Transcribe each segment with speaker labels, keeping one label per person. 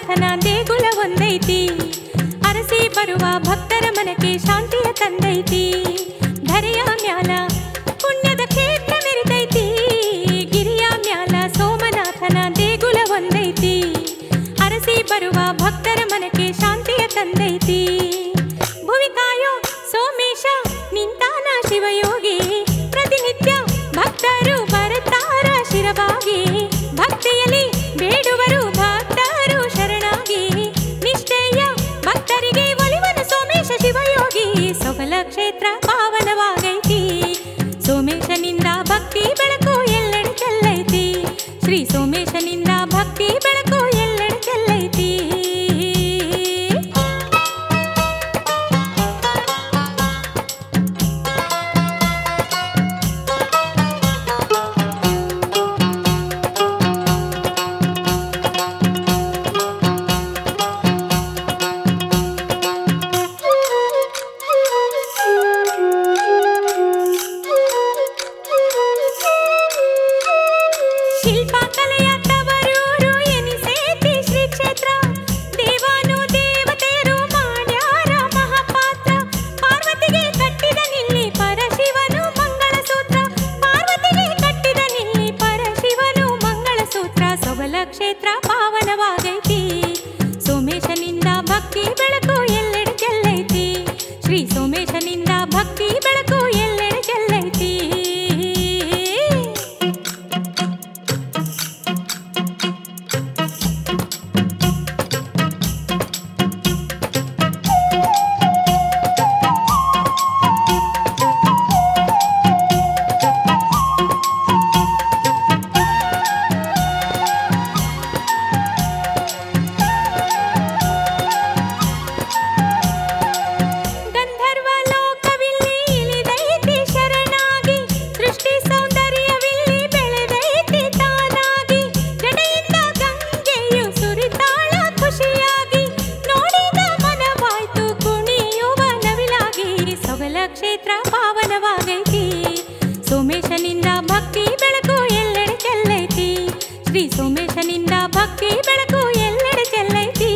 Speaker 1: ಸೋಮನಾಥನ ದೇಗುಲ ಒಂದೈತಿ ಅರಸಿ ಬರುವ ಭಕ್ತರ ಮನಕ್ಕೆ ಶಾಂತಿಯ ತಂದೈತಿ ಧರೆಯ ಮ್ಯಾಲ ಪುಣ್ಯದ ಕ್ಷೇತ್ರ ಮೆರಿತೈತಿ ಗಿರಿಯ ಮ್ಯಾಲ ಸೋಮನಾಥನ ದೇಗುಲ ಒಂದೈತಿ ಅರಸಿ ಬರುವ ಭಕ್ತರ ಮನಕ್ಕೆ ಶಾಂತಿಯ ತಂದೈತಿ ಭುವಿ ಕಾಯೋ ಸೋಮೇಶ ನಿಂತಾನ ಶಿವಯೋಗಿ ಪ್ರತಿನಿತ್ಯ ಭಕ್ತರು ಬರುತ್ತಾರ ಶಿರವಾಗಿ ಭಕ್ತಿಯಲ್ಲಿ ಬೇಡುವರು ಭಕ್ತರು ಶರಣಾಗಿ ನಿಷ್ಠೆಯ ಭಕ್ತರಿಗೆ ಒಲಿವನ ಸೋಮೇಶ ಶಿವಯೋಗಿ ಸೊಗಲ ಕ್ಷೇತ್ರ ಪಾವನವಾಗೈತಿ ಸೋಮೇಶನಿಂದ ಭಕ್ತಿ ಬೆಳಕು ಎಲ್ಲೆಡೆ ಚೆಲ್ಲೈತಿ ಶ್ರೀ ಸೋಮೇಶನಿಂದ ಭಕ್ತಿ ಬೆಳಕು ಎಲ್ಲೆಡೆ ಚೆಲ್ಲೈತಿ ಶಿಲ್ಪಕಲೆಯ ತವರೂರು ಎನಿಸೇತಿ ಶ್ರೀ ಕ್ಷೇತ್ರ ದೇವಾನು ದೇವತೆಯರು ಮಾಡ್ಯಾರ ಮಹಾಪಾತ್ರ ಪಾರ್ವತಿಗೆ ಕಟ್ಟಿದ ನಿಲ್ಲಿ ಪರಶಿವನು ಮಂಗಳಸೂತ್ರ ಪಾರ್ವತಿಗೆ ಕಟ್ಟಿದ ನಿಲ್ಲಿ ಪರಶಿವನು ಮಂಗಳಸೂತ್ರ ಸೊಗಲ ಕ್ಷೇತ್ರ ಪಾವನವಾಗೈತಿ ಸೋಮೇಶನಿಂದ ಭಕ್ತಿ ಬೆಳಕು ಎಲ್ಲೆಡೆ ಚೆಲ್ಲೈತಿ ಶ್ರೀ ಸೋಮೇಶನಿಂದ ಭಕ್ತಿ ಬೆಳಕು ಎಲ್ಲೆಡೆ ಚೆಲ್ಲೈತಿ ಗಂಧರ್ವ ಲೋಕವಿಲ್ಲಿ ಇಳಿದೈತಿ ಶರಣಾಗಿ ಸೃಷ್ಟಿ ಸೌಂದರ್ಯವಿಲ್ಲಿ ಬೆಳೆದೈತಿ ತಾನಾಗಿ ಜಡೆಯಿಂದ ಗಂಗೆಯು ಸುರಿತಾಳ ಖುಷಿಯಾಗಿ ನೋಡಿದ ಮನವಾಯ್ತು ಕುಣಿಯುವ ನವಿಲಾಗಿ ಸೊಗಲ ಕ್ಷೇತ್ರ ಪಾವನವಾಗೈತಿ ಸೋಮೇಶನಿಂದ ಭಕ್ತಿ ಬೆಳಕು ಎಲ್ಲೆಡೆ ಚೆಲ್ಲೈತಿ ಶ್ರೀ ಸೋಮೇಶನಿಂದ ಭಕ್ತಿ ಬೆಳಕು ಎಲ್ಲೆಡೆ ಚೆಲ್ಲೈತಿ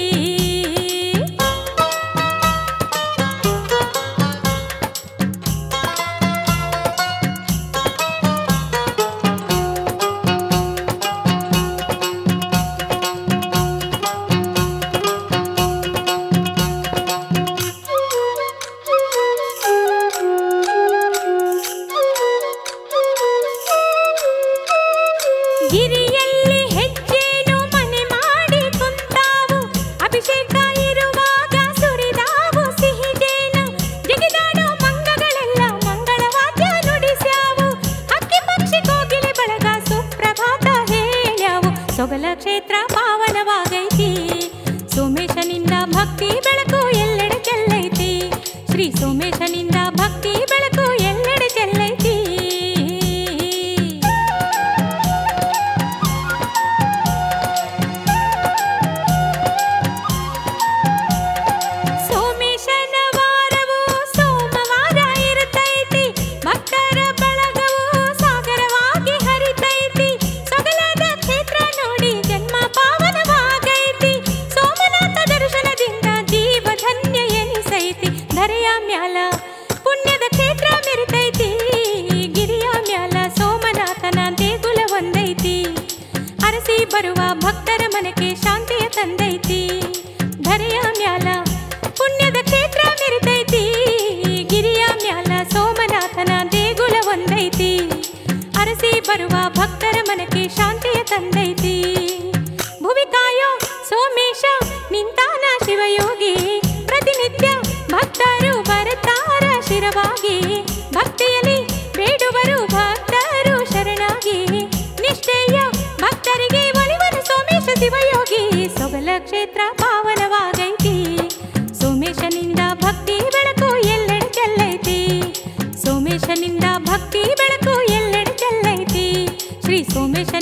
Speaker 1: ಗಿರಿಯಲ್ಲಿ ಹೆಜ್ಜೇನು ಮನೆ ಮಾಡಿ ಕುಂತಾವು ಅಭಿಷೇಕ ಇರುವಾಗ ಸುರಿದಾವು ಸಿಹಿ ಜೇನು ಜಿಗಿದಾಡೋ ಮಂಗಗಳೆಲ್ಲ ಮಂಗಳವಾದ್ಯ ನುಡಿಸ್ಯಾವು ಹಕ್ಕಿ ಪಕ್ಷಿ ಕೋಗಿಲೆ ಬಳಗ ಸುಪ್ರಭಾತ ಹೇಳ್ಯಾವು ಸೊಗಲ ಕ್ಷೇತ್ರ ಪಾವನವಾಗೈತಿ ಸೋಮೇಶನಿಂದ ಭಕ್ತಿ ಬೆಳಕು ಎಲ್ಲೆಡೆ ಚೆಲ್ಲೈತಿ ಶ್ರೀ ಸೋಮೇಶನಿಂದ ಭಕ್ತಿ ಬೆಳಕು ಎಲ್ಲೆಡೆ ಚೆಲ್ಲೈತಿ ಸೋಮೇಶನ ವಾರವು ಸೋಮವಾರ ಇರುತ್ತೈತಿ ಭಕ್ತರ ಬಳಗವು ಸಾಗರವಾಗಿ ಹರಿತೈತಿ ಸೊಗಲಾದ ಕ್ಷೇತ್ರ ನೋಡಿ ಜನ್ಮ ಪಾವನವಾಗೈತಿ ಸೋಮನಾಥ ದರ್ಶನದಿಂದ ಜೀವ ಧನ್ಯ ಎನಿಸೈತಿ ಧರೆಯ ಮ್ಯಾಲ ಪುಣ್ಯದ ಕ್ಷೇತ್ರ ಮೆರಿತೈತಿ ಗಿರಿಯ ಮ್ಯಾಲ ಸೋಮನಾಥನ ದೇಗುಲ ಒಂದೈತಿ ಅರಸಿ ಬರುವ ಭಕ್ತರ ಮನಕ್ಕೆ ಶಾಂತಿಯ ತಂದೈತಿ ಧರೆಯ ಮ್ಯಾಲ ಪುಣ್ಯದ ಕ್ಷೇತ್ರ ಮೆರಿತೈತಿ ಗಿರಿಯ ಮ್ಯಾಲ ಸೋಮನಾಥನ ದೇಗುಲ ಒಂದೈತಿ ಅರಸಿ ಬರುವ ಭಕ್ತರ ಮನಕ್ಕೆ ಶಾಂತಿಯ ತಂದೈತಿ ಭುವಿ ಕಾಯೋ ಸೋಮೇಶ ನಿಂತಾನ ಶಿವಯೋಗಿ ಪ್ರತಿನಿತ್ಯ ಭಕ್ತರು ಬರುತ್ತಾರ ಶಿರವಾಗಿ ಭಕ್ತಿಯಲ್ಲಿ ಬೇಡುವರು ಭಕ್ತರು ಶರಣಾಗಿ ನಿಷ್ಠೆಯ ಭಕ್ತರಿಗೆ ಒಲಿವನು ಸೋಮೇಶ ಶಿವಯೋಗಿ ಸೊಗಲ ಕ್ಷೇತ್ರ ಪಾವನವಾಗೈತಿ ಸೋಮೇಶನಿಂದ ಭಕ್ತಿ ಬೆಳಕು ಎಲ್ಲೆಡೆ ಚೆಲ್ಲೈತಿ ಸೋಮೇಶನಿಂದ ಭಕ್ತಿ ಬೆಳಕು ಎಲ್ಲೆಡೆ ಚೆಲ್ಲೈತಿ ಶ್ರೀ ಸೋಮೇಶ